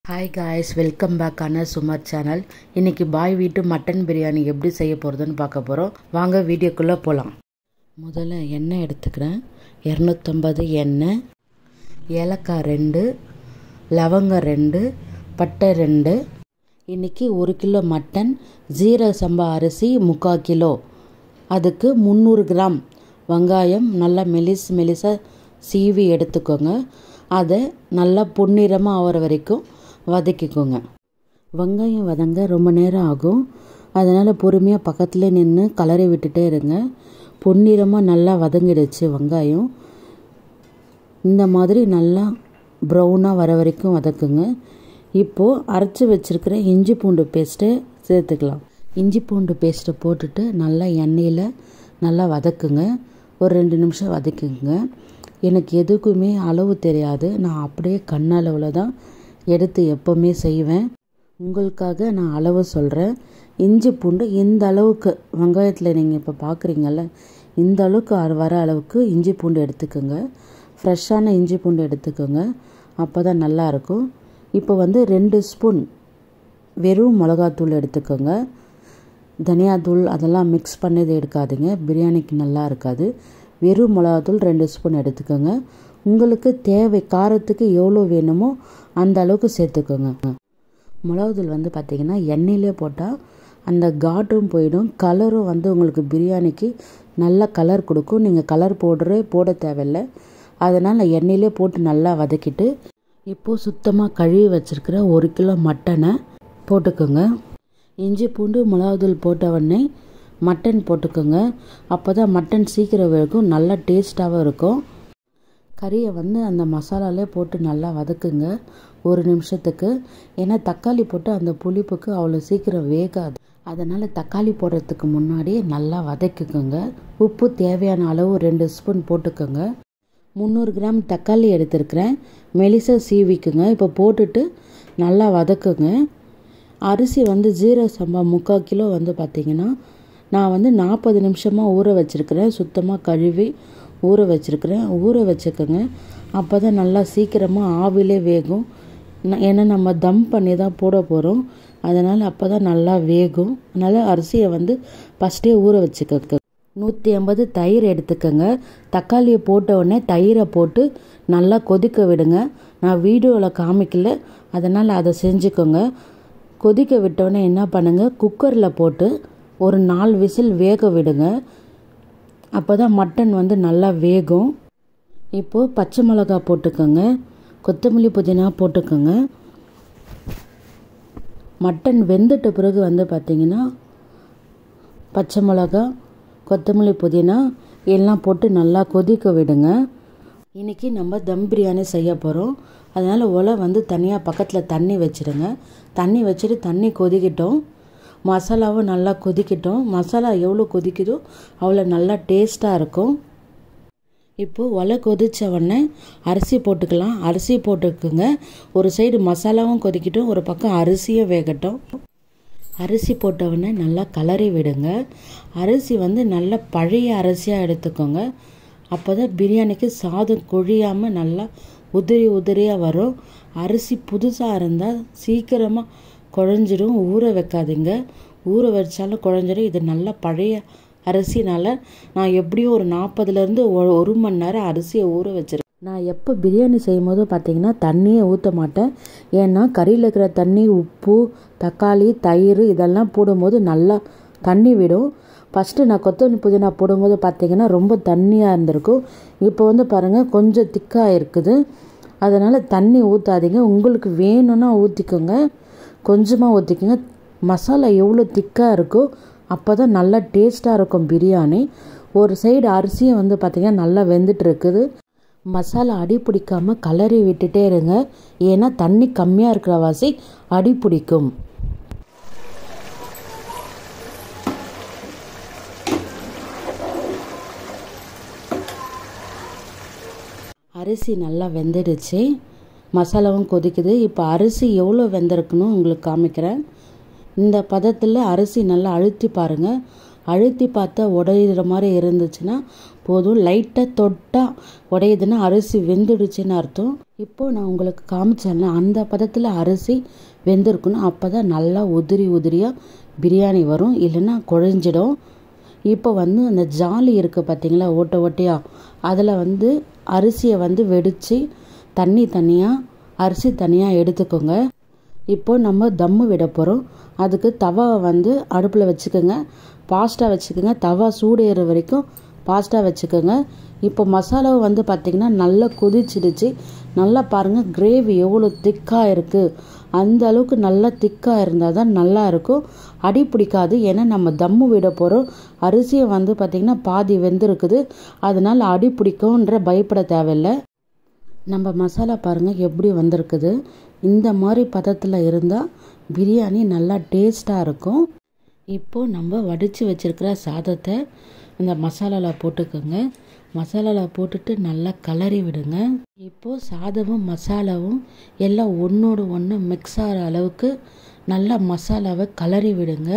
hi guys welcome back அண்ணா சுமர் channel இன்னைக்கு பாய் வீட்டு மட்டன் பிரியாணி எப்படி செய்ய போகிறதுன்னு பார்க்க போகிறோம் வாங்க வீடியோக்குள்ளே போகலாம் முதல்ல எண்ணெய் எடுத்துக்கிறேன் இரநூத்தம்பது எண்ணெய் ஏலக்காய் ரெண்டு லவங்கம் ரெண்டு பட்டை ரெண்டு இன்றைக்கி ஒரு கிலோ மட்டன் ஜீரக சம்பா அரிசி முக்கால் கிலோ அதுக்கு முந்நூறு கிராம் வெங்காயம் நல்லா மெலிஸ் மெலிசாக சீவி எடுத்துக்கோங்க அதை நல்லா பொன்னிறமாக ஆகிற வரைக்கும் வதக்கிக்கோங்க வெங்காயம் வதங்க ரொம்ப நேரம் ஆகும் அதனால் பொறுமையாக பக்கத்தில் நின்று கலரை விட்டுட்டே இருங்க பொன்னிறமாக நல்லா வதங்கிடுச்சு வெங்காயம் இந்த மாதிரி நல்லா ப்ரௌனாக வர வரைக்கும் வதக்குங்க இப்போது அரைச்சி வச்சுருக்கிற இஞ்சி பூண்டு பேஸ்ட்டு சேர்த்துக்கலாம் இஞ்சி பூண்டு பேஸ்ட்டை போட்டுட்டு நல்லா எண்ணெயில் நல்லா வதக்குங்க ஒரு ரெண்டு நிமிஷம் வதக்குங்க எனக்கு எதுக்குமே அளவு தெரியாது நான் அப்படியே கண்ணளவில் தான் எடுத்து எப்போவுமே செய்வேன் உங்களுக்காக நான் அளவு சொல்கிறேன் இஞ்சி பூண்டு இந்த அளவுக்கு வெங்காயத்தில் நீங்கள் இப்போ பார்க்குறீங்கல்ல இந்த அளவுக்கு வர அளவுக்கு இஞ்சி பூண்டு எடுத்துக்கோங்க ஃப்ரெஷ்ஷான இஞ்சி பூண்டு எடுத்துக்கோங்க அப்போ தான் நல்லாயிருக்கும் இப்போ வந்து ரெண்டு ஸ்பூன் வெறும் மிளகாத்தூள் எடுத்துக்கோங்க தனியாத்தூள் அதெல்லாம் மிக்ஸ் பண்ணது எடுக்காதீங்க பிரியாணிக்கு நல்லா இருக்காது வெறும் மிளகாத்தூள் ரெண்டு ஸ்பூன் எடுத்துக்கோங்க உங்களுக்கு தேவை காரத்துக்கு எவ்வளோ வேணுமோ அந்த அளவுக்கு சேர்த்துக்கோங்க மிளகாத்தூள் வந்து பார்த்திங்கன்னா எண்ணெயிலே போட்டால் அந்த காட்டும் போயிடும் கலரும் வந்து உங்களுக்கு பிரியாணிக்கு நல்ல கலர் கொடுக்கும் நீங்கள் கலர் பவுடரே போட தேவையில்லை அதனால் எண்ணெயிலே போட்டு நல்லா வதக்கிட்டு இப்போது சுத்தமாக கழுவி வச்சுருக்கிற ஒரு கிலோ மட்டனை போட்டுக்கோங்க இஞ்சி பூண்டு மிளகாத்தூள் போட்ட உடனே மட்டன் போட்டுக்கோங்க அப்போ தான் மட்டன் சீக்கிரம் வரைக்கும் நல்லா டேஸ்ட்டாகவும் இருக்கும் கறியை வந்து அந்த மசாலாலே போட்டு நல்லா வதக்குங்க ஒரு நிமிஷத்துக்கு ஏன்னா தக்காளி போட்டு அந்த புளிப்புக்கு அவ்வளோ சீக்கிரம் வேகாது அதனால் தக்காளி போடுறதுக்கு முன்னாடியே நல்லா வதக்கிக்கோங்க உப்பு தேவையான அளவு ரெண்டு ஸ்பூன் போட்டுக்கோங்க முந்நூறு கிராம் தக்காளி எடுத்துருக்கிறேன் மெலிசா சீவிக்குங்க இப்போ போட்டுட்டு நல்லா வதக்குங்க அரிசி வந்து ஜீரக சம்பா முக்கால் கிலோ வந்து பார்த்திங்கன்னா நான் வந்து நாற்பது நிமிஷமாக ஊற வச்சுருக்கிறேன் சுத்தமாக கழுவி ஊற வச்சுருக்கிறேன் ஊற வச்சுக்கோங்க அப்போ தான் நல்லா சீக்கிரமாக ஆவிலே வேகும் ஏன்னா நம்ம தம் பண்ணி தான் போட போகிறோம் அதனால் அப்போ தான் நல்லா வேகும் அதனால் அரிசியை வந்து ஃபஸ்ட்டே ஊற வச்சுக்கோங்க நூற்றி ஐம்பது தயிர் எடுத்துக்கோங்க தக்காளியை போட்ட உடனே தயிரை போட்டு நல்லா கொதிக்க விடுங்க நான் வீடியோவில் காமிக்கல அதனால் அதை செஞ்சுக்கோங்க கொதிக்க விட்டோடனே என்ன பண்ணுங்கள் குக்கரில் போட்டு ஒரு நாலு விசில் வேக விடுங்க அப்போ தான் மட்டன் வந்து நல்லா வேகும் இப்போது பச்சை மிளகா போட்டுக்கோங்க கொத்தமல்லி புதினா போட்டுக்கோங்க மட்டன் வெந்துட்ட பிறகு வந்து பார்த்திங்கன்னா பச்சை மிளகா கொத்தமல்லி புதினா எல்லாம் போட்டு நல்லா கொதிக்க விடுங்க இன்றைக்கி நம்ம தம் பிரியாணி செய்ய போகிறோம் அதனால் ஒலை வந்து தனியாக பக்கத்தில் தண்ணி வச்சுடுங்க தண்ணி வச்சுட்டு தண்ணி கொதிக்கிட்டோம் மசாலாவும் நல்லா கொதிக்கட்டும் மசாலா எவ்வளோ கொதிக்குதோ அவ்வளோ நல்லா டேஸ்ட்டாக இருக்கும் இப்போது ஒலை கொதித்த உடனே அரிசி போட்டுக்கலாம் அரிசி போட்டுக்குங்க ஒரு சைடு மசாலாவும் கொதிக்கட்டும் ஒரு பக்கம் அரிசியும் வேகட்டும் அரிசி போட்ட உடனே நல்லா கலரி விடுங்க அரிசி வந்து நல்ல பழைய அரிசியாக எடுத்துக்கோங்க அப்போ தான் பிரியாணிக்கு சாதம் கொழியாமல் நல்லா உதிரி உதிரியாக வரும் அரிசி புதுசாக இருந்தால் சீக்கிரமாக குழஞ்சிரும் ஊற வைக்காதீங்க ஊற வச்சாலும் குழஞ்சிரும் இது நல்லா பழைய அரிசினால் நான் எப்படியும் ஒரு நாற்பதுலேருந்து ஒரு மணி நேரம் அரிசியை ஊற வச்சிருக்கேன் நான் எப்போ பிரியாணி செய்யும் போது பார்த்தீங்கன்னா தண்ணியை ஊற்ற மாட்டேன் ஏன்னா கறியில் இருக்கிற தண்ணி உப்பு தக்காளி தயிர் இதெல்லாம் போடும்போது நல்லா தண்ணி விடும் ஃபஸ்ட்டு நான் கொத்தமல்லி புதினா போடும்போது பார்த்தீங்கன்னா ரொம்ப தண்ணியாக இருந்திருக்கும் இப்போ வந்து பாருங்கள் கொஞ்சம் திக்காக இருக்குது அதனால் தண்ணி ஊற்றாதீங்க உங்களுக்கு வேணும்னா ஊற்றிக்கோங்க கொஞ்சமாக ஊற்றிக்கோங்க மசாலா எவ்வளோ திக்காக இருக்கோ அப்போ தான் நல்லா டேஸ்ட்டாக இருக்கும் பிரியாணி ஒரு சைடு அரிசியும் வந்து பார்த்திங்கன்னா நல்லா வெந்துட்டு இருக்குது மசாலா அடி பிடிக்காமல் கலரி விட்டுட்டே இருங்க ஏன்னா தண்ணி கம்மியாக இருக்கிற வாசி அடி பிடிக்கும் அரிசி நல்லா வெந்துடுச்சு மசாலாவும் கொதிக்குது இப்போ அரிசி எவ்வளோ வெந்திருக்குன்னு உங்களுக்கு காமிக்கிறேன் இந்த பதத்தில் அரிசி நல்லா அழுத்தி பாருங்கள் அழுத்தி பார்த்தா உடையிற மாதிரி இருந்துச்சுன்னா போதும் லைட்டாக தொட்டால் உடையுதுன்னா அரிசி வெந்துடுச்சுன்னு அர்த்தம் இப்போது நான் உங்களுக்கு காமிச்சேன்ல அந்த பதத்தில் அரிசி வெந்திருக்கணும் அப்போ தான் நல்லா உதிரி உதிரியாக பிரியாணி வரும் இல்லைன்னா குழஞ்சிடும் இப்போ வந்து அந்த ஜாலி இருக்குது பார்த்தீங்களா ஓட்ட ஓட்டையாக அதில் வந்து அரிசியை வந்து வெடித்து தண்ணி தனியாக அரிசி தனியாக எடுத்துக்கோங்க இப்போ நம்ம தம்மு விட போகிறோம் அதுக்கு தவாவை வந்து அடுப்பில் வச்சுக்கோங்க பாஸ்ட்டாக வச்சுக்கோங்க தவா சூடு ஏற வரைக்கும் பாஸ்ட்டாக வச்சுக்கோங்க இப்போ மசாலாவை வந்து பார்த்திங்கன்னா நல்லா கொதிச்சிடுச்சு நல்லா பாருங்கள் கிரேவி எவ்வளோ திக்காக இருக்குது அந்த அளவுக்கு நல்லா திக்காக இருந்தால் தான் நல்லா இருக்கும் அடி பிடிக்காது ஏன்னா நம்ம தம்மு விட போகிறோம் அரிசியை வந்து பார்த்திங்கன்னா பாதி வெந்திருக்குது அதனால் அடி பிடிக்கும்ன்ற பயப்பட தேவையில்லை நம்ம மசாலா பாருங்கள் எப்படி வந்திருக்குது இந்த மாதிரி பதத்தில் இருந்தால் பிரியாணி நல்லா டேஸ்ட்டாக இருக்கும் இப்போது நம்ம வடித்து வச்சுருக்கிற சாதத்தை இந்த மசாலாவில் போட்டுக்கோங்க மசாலாவில் போட்டுட்டு நல்லா கலரி விடுங்க இப்போது சாதமும் மசாலாவும் எல்லாம் ஒன்றோடு ஒன்று மிக்ஸ் ஆகிற அளவுக்கு நல்லா மசாலாவை கலரி விடுங்க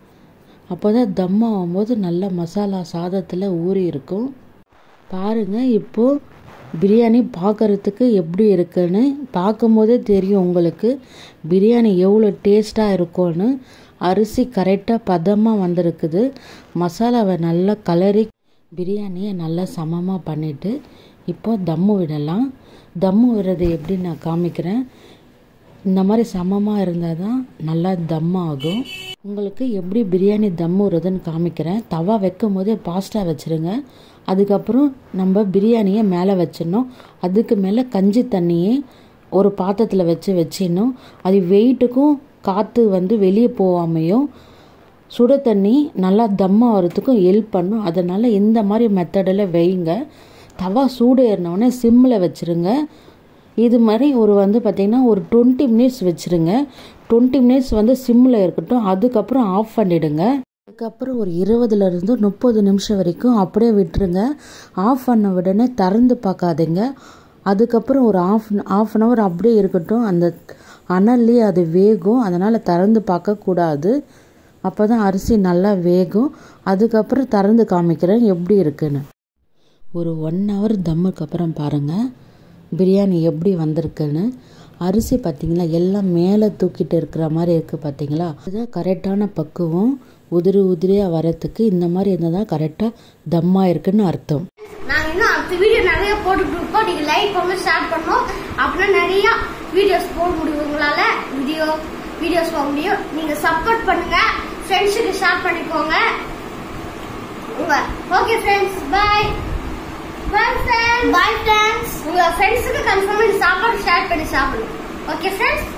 அப்போ தான் தம் ஆகும்போது நல்லா மசாலா சாதத்தில் ஊறி இருக்கும் பாருங்கள் இப்போது பிரியாணி பார்க்குறதுக்கு எப்படி இருக்குன்னு பார்க்கும்போதே தெரியும் உங்களுக்கு பிரியாணி எவ்வளோ டேஸ்ட்டாக இருக்கும்னு அரிசி கரெக்டாக பதமாக வந்திருக்குது மசாலாவை நல்லா கலரி பிரியாணியை நல்லா சமமாக பண்ணிவிட்டு இப்போ தம்மு விடலாம் தம்மு விடுறது எப்படி நான் காமிக்கிறேன் இந்த மாதிரி சமமாக இருந்தால் தான் நல்லா தம் ஆகும் உங்களுக்கு எப்படி பிரியாணி தம் விடுறதுன்னு காமிக்கிறேன் தவா வைக்கும் போதே பாஸ்ட்டாக வச்சுருங்க அதுக்கப்புறம் நம்ம பிரியாணியை மேலே வச்சிடணும் அதுக்கு மேலே கஞ்சி தண்ணியை ஒரு பாத்திரத்தில் வச்சு வச்சிடணும் அது வெயிட்டுக்கும் காற்று வந்து வெளியே போகாமையும் சுட தண்ணி நல்லா தம் ஆகிறதுக்கும் ஹெல்ப் பண்ணும் அதனால் இந்த மாதிரி மெத்தடில் வைங்க தவா சூடு ஏறினவுடனே சிம்மில் வச்சுருங்க இது மாதிரி ஒரு வந்து பார்த்திங்கன்னா ஒரு டுவெண்ட்டி மினிட்ஸ் வச்சுருங்க டுவெண்ட்டி மினிட்ஸ் வந்து சிம்மில் இருக்கட்டும் அதுக்கப்புறம் ஆஃப் பண்ணிவிடுங்க அதுக்கப்புறம் ஒரு இருபதுலேருந்து முப்பது நிமிஷம் வரைக்கும் அப்படியே விட்டுருங்க ஆஃப் பண்ண உடனே திறந்து பார்க்காதீங்க அதுக்கப்புறம் ஒரு ஆஃப் ஆஃப் அன் ஹவர் அப்படியே இருக்கட்டும் அந்த அனல்லே அது வேகும் அதனால் திறந்து பார்க்கக்கூடாது அப்போ தான் அரிசி நல்லா வேகும் அதுக்கப்புறம் திறந்து காமிக்கிறேன் எப்படி இருக்குன்னு ஒரு ஒன் ஹவர் தம்முக்கு அப்புறம் பாருங்கள் பிரியாணி எப்படி வந்திருக்குன்னு அரிசி பார்த்திங்களா எல்லாம் மேலே தூக்கிட்டு இருக்கிற மாதிரி இருக்குது பார்த்தீங்களா இதுதான் கரெக்டான பக்குவம் உதிரி உதிரியாக வரத்துக்கு இந்த மாதிரி இருந்தால் தான் கரெக்டாக தம்மாக இருக்குன்னு அர்த்தம் நாங்க இன்னும் அடுத்த வீடியோ நிறைய போட்டுட்டு இருக்கோம் நீங்க லைக் பண்ணணும் ஷேர் பண்ணணும் அப்படின்னா நிறைய வீடியோஸ் போட முடியும் உங்களால வீடியோ வீடியோஸ் போக முடியும் நீங்க சப்போர்ட் பண்ணுங்க ஃப்ரெண்ட்ஸுக்கு ஷேர் பண்ணிக்கோங்க உங்க okay friends bye bye friends bye friends உங்க ஃப்ரெண்ட்ஸுக்கு கன்ஃபார்ம் சாப்பாடு ஷேர் பண்ணி சாப்பிடணும் ஓகே ஃப்ரெண்ட்ஸ்